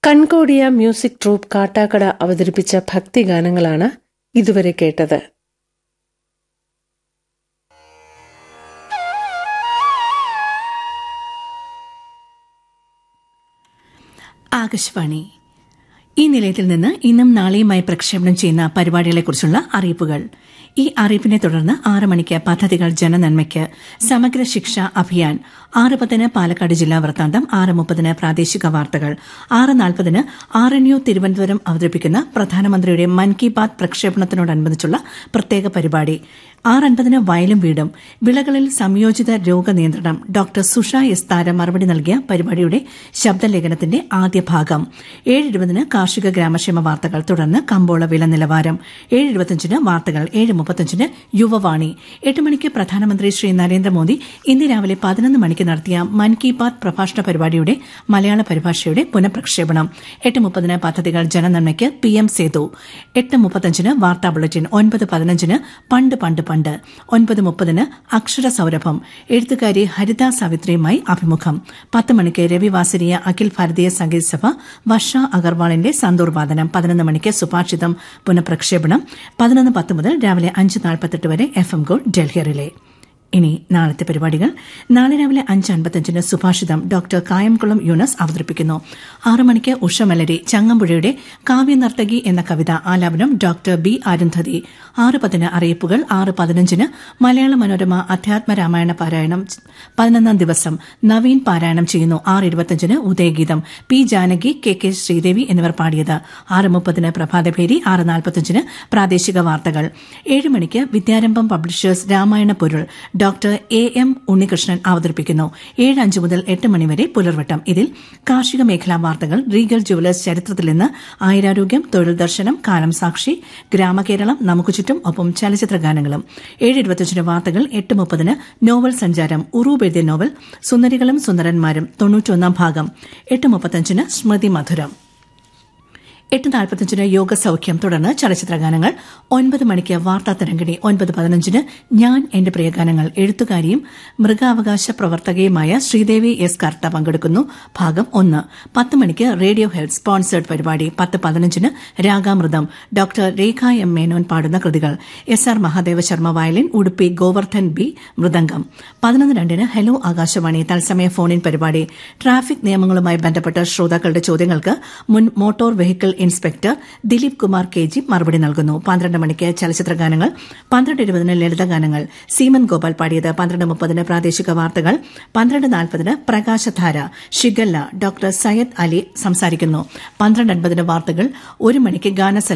കൺകോടിയ music troupe Kattakada അവതരിപ്പിച്ച ഭക്തിഗാനങ്ങളാണ് ഇതുവരെ കേട്ടത് ആകാശവാണി ഈ നിലയത്തിൽ നിന്ന് ഇന്നും നാളെയുമായി പ്രക്ഷേപണം ചെയ്യുന്ന പരിപാടികളെക്കുറിച്ചുള്ള അറിയിപ്പുകൾ ഈ അറിയിപ്പിനെ തുടർന്ന് ആറ് മണിക്ക് പദ്ധതികൾ ജനനന്മയ്ക്ക് സമഗ്ര ശിക്ഷ അഭിയാൻ ആറ് പത്തിന് പാലക്കാട് ജില്ലാ വൃത്താന്തം ആറ് മുപ്പതിന് പ്രാദേശിക വാർത്തകൾ ആറ് നാൽപ്പതിന് ആർ എൻ യു തിരുവനന്തപുരം അവതരിപ്പിക്കുന്ന പ്രധാനമന്ത്രിയുടെ മൻ കി ബാത് പ്രക്ഷേപണത്തിനോടനുബന്ധിച്ചുള്ള പ്രത്യേക പരിപാടി ആറ് അൻപതിന് വയലും വീടും വിളകളിൽ സംയോജിത രോഗനിയന്ത്രണം ഡോക്ടർ സുഷ എസ് താര മറുപടി നൽകിയ പരിപാടിയുടെ ശബ്ദലേഖനത്തിന്റെ ആദ്യ ഭാഗം ഏഴ് ഇരുപതിന് കാർഷിക ഗ്രാമക്ഷേമ വാർത്തകൾ തുടർന്ന് കമ്പോള വില നിലവാരം ഏഴ് ഇരുപത്തിയഞ്ചിന് വാർത്തകൾ ഏഴ് മുപ്പത്തിയഞ്ചിന് യുവവാണി എട്ട് മണിക്ക് പ്രധാനമന്ത്രി ശ്രീ നരേന്ദ്രമോദി ഇന്ന് രാവിലെ പതിനൊന്ന് മണിക്ക് നടത്തിയ മൻ കി ബാത് പ്രഭാഷണ പരിപാടിയുടെ മലയാള പരിഭാഷയുടെ പുനഃപ്രക്ഷേപണം എട്ട് മുപ്പതിന് പദ്ധതികൾ ജനനന്മയ്ക്ക് പി എം സേതു എട്ട് മുപ്പത്തഞ്ചിന് വാർത്താ ബുള്ളറ്റിൻ ഒൻപത് പതിനഞ്ചിന് പണ്ട് പണ്ട് പണ്ട് ഒൻപത് മുപ്പതിന് അക്ഷര സൌരഭം എഴുത്തുകാരി ഹരിത സാവിത്രിയുമായി അഭിമുഖം പത്ത് മണിക്ക് രവിവാസരീയ അഖിൽ ഭാരതീയ സംഗീത സഭ വർഷ അഗർവാളിന്റെ സന്തൂർ വാദനം പതിനൊന്ന് മണിക്ക് സുഭാഷിതം പുനഃപ്രക്ഷേപണം പതിനൊന്ന് പത്ത് മുതൽ രാവിലെ അഞ്ച് നാൽപ്പത്തെട്ട് വരെ F M gold Delhi relay ഇനി നാളത്തെ പരിപാടികൾ നാളെ രാവിലെ അഞ്ച് അൻപത്തഞ്ചിന് സുഭാഷിതം ഡോക്ടർ കായംകുളം യൂനസ് അവതരിപ്പിക്കുന്നു ആറു മണിക്ക് ഉഷമലരി ചങ്ങമ്പുഴയുടെ കാവ്യനർത്തകി എന്ന കവിത ആലാപനം ഡോക്ടർ ബി അരുന്ധതി ആറ് പതിന് അറിയിപ്പുകൾ ആറ് പതിനഞ്ചിന് മലയാള മനോരമ അധ്യാത്മ രാമായണ പാരായണം പതിനൊന്നാം ദിവസം നവീൻ പാരായണം ചെയ്യുന്നു ആറ് ഇരുപത്തിയഞ്ചിന് Udayageetham P Janaki K K Sreedevi എന്നിവർ പാടിയത് ആറ് മുപ്പതിന് പ്രഭാതഭേരി ആറ് നാൽപ്പത്തിയഞ്ചിന് പ്രാദേശിക വാർത്തകൾ ഏഴ് മണിക്ക് വിദ്യാരംഭം പബ്ലിഷേഴ്സ് രാമായണ പൊരുൾ ഡോക്ടർ എ എം ഉണ്ണികൃഷ്ണൻ അവതരിപ്പിക്കുന്നു ഏഴ് അഞ്ച് മുതൽ എട്ട് മണിവരെ പുലർവട്ടം ഇതിൽ കാർഷിക മേഖലാ വാർത്തകൾ റീഗൽ ജുവലേഴ്സ് ചരിത്രത്തിൽ നിന്ന് ആയുരാരോഗ്യം തൊഴിൽ ദർശനം കാലം സാക്ഷി ഗ്രാമകേരളം നമുക്ക് ചുറ്റും ഒപ്പം ചലച്ചിത്ര ഗാനങ്ങളും ഏഴ് ഇരുപത്തിയഞ്ചിന് വാർത്തകൾ എട്ട് മുപ്പതിന് നോവൽ സഞ്ചാരം ഉറൂബ് എഴുതിയ നോവൽ സുന്ദരികളും സുന്ദരന്മാരും തൊണ്ണൂറ്റൊന്നാം ഭാഗം എട്ട് മുപ്പത്തഞ്ചിന് സ്മൃതി മധുരം എട്ട് നാൽപ്പത്തഞ്ചിന് യോഗ സൌഖ്യം തുടർന്ന് ചലച്ചിത്ര ഗാനങ്ങൾ ഒൻപത് മണിക്ക് വാർത്താ തരംഗിണി ഒൻപത് പതിനഞ്ചിന് ഞാൻ എന്റെ പ്രിയഗാനങ്ങൾ എഴുത്തുകാരിയും മൃഗാവകാശ പ്രവർത്തകയുമായ ശ്രീദേവി എസ് കർത്ത പങ്കെടുക്കുന്നു ഭാഗം ഒന്ന് പത്ത് മണിക്ക് റേഡിയോ ഹെൽത്ത് സ്പോൺസേഡ് പരിപാടി പത്ത് പതിനഞ്ചിന് രാഗാമൃതം ഡോക്ടർ രേഖ എം മേനോൻ പാടുന്ന കൃതികൾ S R Mahadeva Sharma violin Udupi Govardhan B mridangam പതിനൊന്ന് രണ്ടിന് ഹലോ ആകാശവാണി തത്സമയ ഫോണിൻ പരിപാടി ട്രാഫിക് നിയമങ്ങളുമായി ബന്ധപ്പെട്ട ശ്രോതാക്കളുടെ ചോദ്യങ്ങൾക്ക് മുൻ motor vehicle inspector Dileep Kumar K G മറുപടി നൽകുന്നു പന്ത്രണ്ട് മണിക്ക് ചലച്ചിത്ര ഗാനങ്ങൾ പന്ത്രണ്ട് ഇരുപതിന് ലളിതഗാനങ്ങൾ സീമൻ ഗോപാൽ പാടിയത് പന്ത്രണ്ട് മുപ്പതിന് പ്രാദേശിക വാർത്തകൾ പന്ത്രണ്ട് നാൽപ്പതിന് പ്രകാശധാര ഷിഗല്ല ഡോക്ടർ സയ്യദ് അലി സംസാരിക്കുന്നു പന്ത്രണ്ട് അൻപതിന് വാർത്തകൾ ഒരു മണിക്ക് ഗാനസൽ